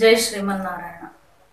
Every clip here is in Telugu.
జై శ్రీమన్నారాయణ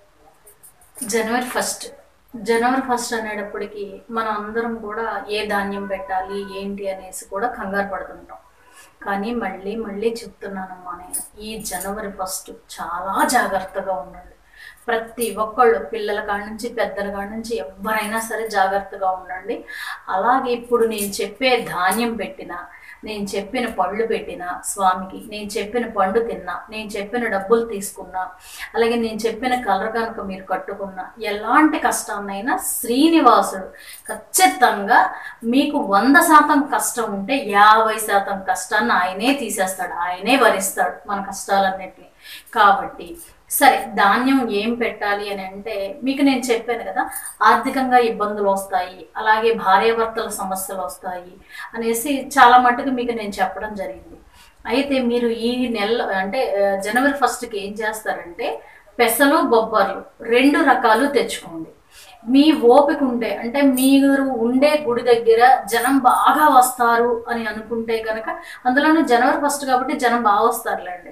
జనవరి ఫస్ట్ జనవరి ఫస్ట్ అనేటప్పటికి మనం అందరం కూడా ఏ ధాన్యం పెట్టాలి ఏంటి అనేసి కూడా కంగారు పడుతుంటాం కానీ మళ్ళీ మళ్ళీ చెప్తున్నానమ్మా నేను ఈ జనవరి ఫస్ట్ చాలా జాగ్రత్తగా ఉండండి ప్రతి ఒక్కళ్ళు పిల్లల కాడ నుంచి పెద్దల కాడ నుంచి ఎవరైనా సరే జాగ్రత్తగా ఉండండి అలాగే ఇప్పుడు నేను చెప్పే ధాన్యం పెట్టిన నేను చెప్పిన పళ్ళు పెట్టిన స్వామికి నేను చెప్పిన పండు తిన్నా నేను చెప్పిన డబ్బులు తీసుకున్నా అలాగే నేను చెప్పిన కలర్ కనుక మీరు కట్టుకున్నా ఎలాంటి కష్టాన్నైనా శ్రీనివాసుడు ఖచ్చితంగా మీకు వంద శాతం కష్టం ఉంటే యాభై శాతం కష్టాన్ని ఆయనే తీసేస్తాడు ఆయనే భరిస్తాడు మన కష్టాలన్నిటిని కాబట్టి సరే ధాన్యం ఏం పెట్టాలి అని అంటే మీకు నేను చెప్పాను కదా ఆర్థికంగా ఇబ్బందులు వస్తాయి అలాగే భార్యాభర్తల సమస్యలు వస్తాయి అనేసి చాలా మట్టుకు మీకు నేను చెప్పడం జరిగింది అయితే మీరు ఈ నెల అంటే ఆ, జనవరి ఫస్ట్కి ఏం చేస్తారంటే పెసలు బొబ్బర్లు రెండు రకాలు తెచ్చుకోండి మీ ఓపిక ఉంటే అంటే మీరు ఉండే గుడి దగ్గర జనం బాగా వస్తారు అని అనుకుంటే కనుక అందులోనూ జనవరి ఫస్ట్ కాబట్టి జనం బాగా వస్తారులేండి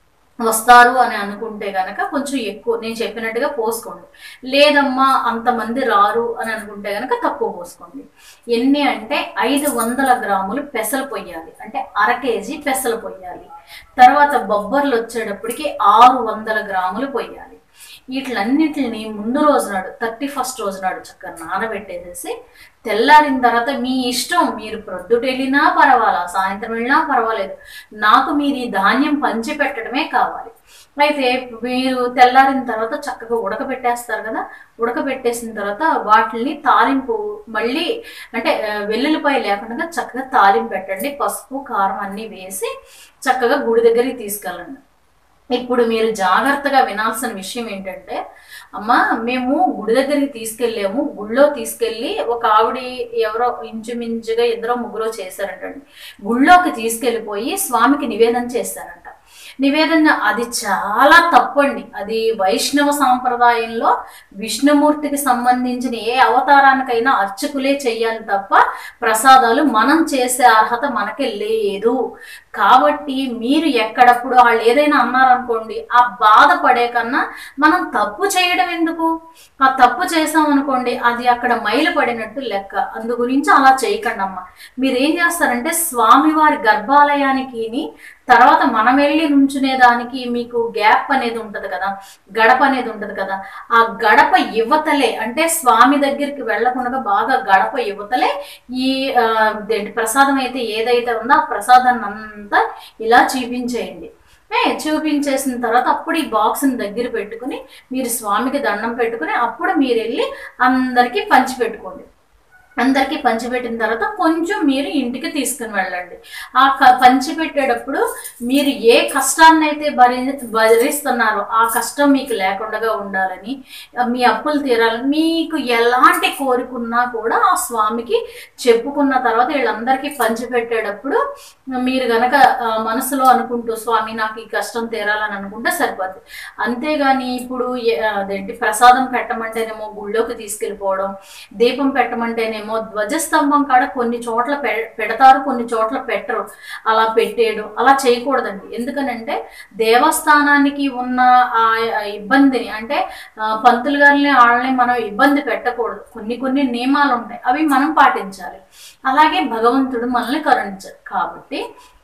వస్తారు అని అనుకుంటే గనక కొంచెం ఎక్కువ నేను చెప్పినట్టుగా పోసుకోండి లేదమ్మా అంతమంది రారు అని అనుకుంటే గనక తక్కువ పోసుకోండి ఎన్ని అంటే ఐదు వందల గ్రాములు పెసలు పొయ్యాలి అంటే అర కేజీ పెసలు పొయ్యాలి తర్వాత బొబ్బర్లు వచ్చేటప్పటికి ఆరు వందల గ్రాములు పొయ్యాలి వీటిలన్నిటిని ముందు రోజు నాడు థర్టీ ఫస్ట్ రోజు నాడు చక్కగా నానబెట్టేసేసి తెల్లారిన తర్వాత మీ ఇష్టం మీరు ప్రొద్దుట వెళ్ళినా పర్వాలా సాయంత్రం వెళ్ళినా పర్వాలేదు నాకు మీరు ఈ ధాన్యం పంచి పెట్టడమే కావాలి అయితే మీరు తెల్లారిన తర్వాత చక్కగా ఉడకబెట్టేస్తారు కదా ఉడకబెట్టేసిన తర్వాత వాటిని తాలింపు మళ్ళీ అంటే ఆ, వెల్లుల్లిపాయ లేకుండా చక్కగా తాలింపు పెట్టండి పసుపు కారం అన్నీ వేసి చక్కగా గుడి దగ్గరికి తీసుకెళ్ళండి ఇప్పుడు మీరు జాగ్రత్తగా వినాల్సిన విషయం ఏంటంటే అమ్మా మేము గుడి దగ్గరికి తీసుకెళ్ళాము గుళ్ళో తీసుకెళ్ళి ఒక ఆవిడ ఎవరో ఇంచుమించుగా ఇద్దరో ముగ్గురో చేశారంటండి గుళ్ళోకి తీసుకెళ్ళిపోయి స్వామికి నివేదన చేశారంట నివేదన అది చాలా తప్పండి అది వైష్ణవ సాంప్రదాయంలో విష్ణుమూర్తికి సంబంధించిన ఏ అవతారానికైనా అర్చకులే చెయ్యాలి తప్ప ప్రసాదాలు మనం చేసే అర్హత మనకి లేదు కాబట్టి మీరు ఎక్కడప్పుడు వాళ్ళు ఏదైనా అన్నారనుకోండి ఆ బాధపడే కన్నా మనం తప్పు చేయడం ఎందుకు ఆ తప్పు చేసాం అనుకోండి అది అక్కడ మైలు పడినట్టు లెక్క అందు గురించి అలా చేయకండి అమ్మ మీరు ఏం చేస్తారంటే స్వామివారి గర్భాలయానికి తర్వాత మనం వెళ్ళి నుంచునే దానికి మీకు గ్యాప్ అనేది ఉంటది కదా గడప అనేది ఉంటది కదా ఆ గడప యువతలే అంటే స్వామి దగ్గరికి వెళ్ళకుండా బాగా గడప యువతలే ఈ ఆ, దేంటి ప్రసాదం అయితే ఏదైతే ఉందో ఆ ప్రసాదాన్ని అంతా ఇలా చూపించేయండి ఏ చూపించేసిన తర్వాత అప్పుడు ఈ బాక్స్ని దగ్గర పెట్టుకుని మీరు స్వామికి దండం పెట్టుకుని అప్పుడు మీరు వెళ్ళి అందరికీ పంచి పెట్టుకోండి అందరికీ పంచిపెట్టిన తర్వాత కొంచెం మీరు ఇంటికి తీసుకుని వెళ్ళండి ఆ క- పంచిపెట్టేటప్పుడు మీరు ఏ కష్టాన్ని అయితే భరి భరిస్తున్నారో ఆ కష్టం మీకు లేకుండా ఉండాలని ఆ, మీ అప్పులు తీరాలని మీకు ఎలాంటి కోరికున్నా కూడా ఆ స్వామికి చెప్పుకున్న తర్వాత వీళ్ళందరికీ పంచిపెట్టేటప్పుడు మీరు గనక ఆ, మనసులో అనుకుంటూ స్వామి నాకు ఈ కష్టం తీరాలని అనుకుంటే సరిపోద్ది అంతేగాని ఇప్పుడు ఏ- అదేంటి ప్రసాదం పెట్టమంటేనేమో గుళ్ళోకి తీసుకెళ్ళిపోవడం దీపం పెట్టమంటేనేమో ధ్వజస్తంభం కాడ కొన్ని చోట్ల పె- పెడతారు కొన్ని చోట్ల పెట్టరు అలా పెట్టేయడం అలా చేయకూడదండి ఎందుకనంటే దేవస్థానానికి ఉన్న ఆ ఆ ఇబ్బందిని అంటే ఆ, పంతులు గారిని వాళ్ళని మనం ఇబ్బంది పెట్టకూడదు కొన్ని కొన్ని నియమాలు ఉంటాయి అవి మనం పాటించాలి అలాగే భగవంతుడు మనల్ని కరుణించారు కాబట్టి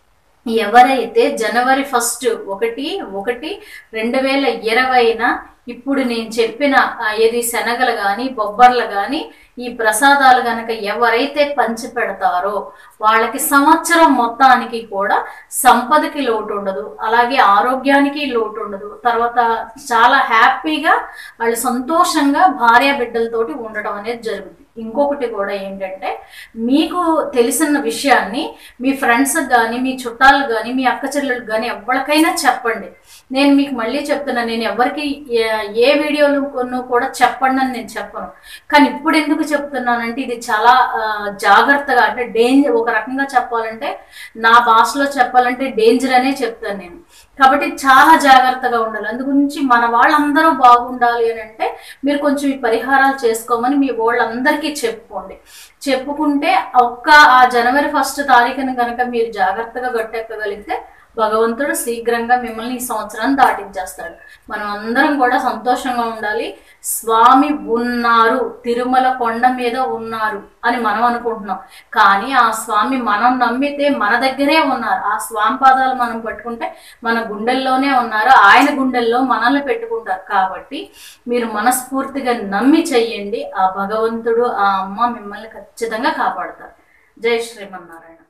ఎవరైతే జనవరి ఫస్ట్ ఒకటి ఒకటి రెండు వేల ఇరవైన ఇప్పుడు నేను చెప్పిన ఆ, ఏది శనగలు కానీ బొబ్బర్లు కానీ ఈ ప్రసాదాలు గనక ఎవరైతే పంచి పెడతారో వాళ్ళకి సంవత్సరం మొత్తానికి కూడా సంపదకి లోటు ఉండదు అలాగే ఆరోగ్యానికి లోటు ఉండదు తర్వాత చాలా హ్యాపీగా వాళ్ళు సంతోషంగా భార్య బిడ్డలతోటి ఉండటం అనేది జరుగుతుంది ఇంకొకటి కూడా ఏంటంటే మీకు తెలిసిన విషయాన్ని మీ ఫ్రెండ్స్కి కానీ మీ చుట్టాలకు కానీ మీ అక్క చెల్లెలకు కానీ ఎవరికైనా చెప్పండి నేను మీకు మళ్ళీ చెప్తున్నా నేను ఎవరికి ఏ- ఏ వీడియోలు కొను కూడా చెప్పండి అని నేను చెప్పను కానీ ఇప్పుడు ఎందుకు చెప్తున్నానంటే ఇది చాలా ఆ, జాగ్రత్తగా అంటే డేంజర్ ఒక రకంగా చెప్పాలంటే నా భాషలో చెప్పాలంటే డేంజర్ అనే చెప్తాను నేను కాబట్టి చాలా జాగ్రత్తగా ఉండాలి అందుగురించి మన వాళ్ళందరూ బాగుండాలి అని అంటే మీరు కొంచెం ఈ పరిహారాలు చేసుకోమని మీ వాళ్ళందరికీ చెప్పుకోండి చెప్పుకుంటే ఒక్క ఆ జనవరి ఫస్ట్ తారీఖున కనుక మీరు జాగ్రత్తగా గట్టెక్కగలిగితే భగవంతుడు శీఘ్రంగా మిమ్మల్ని ఈ సంవత్సరాన్ని దాటించేస్తాడు మనం అందరం కూడా సంతోషంగా ఉండాలి స్వామి ఉన్నారు తిరుమల కొండ మీద ఉన్నారు అని మనం అనుకుంటున్నాం కానీ ఆ స్వామి మనం నమ్మితే మన దగ్గరే ఉన్నారు ఆ స్వామి పాదాలు మనం పట్టుకుంటే మన గుండెల్లోనే ఉన్నారు ఆయన గుండెల్లో మనల్ని పెట్టుకుంటారు కాబట్టి మీరు మనస్ఫూర్తిగా నమ్మి చెయ్యండి ఆ భగవంతుడు ఆ అమ్మ మిమ్మల్ని ఖచ్చితంగా కాపాడతారు జై శ్రీమన్నారాయణ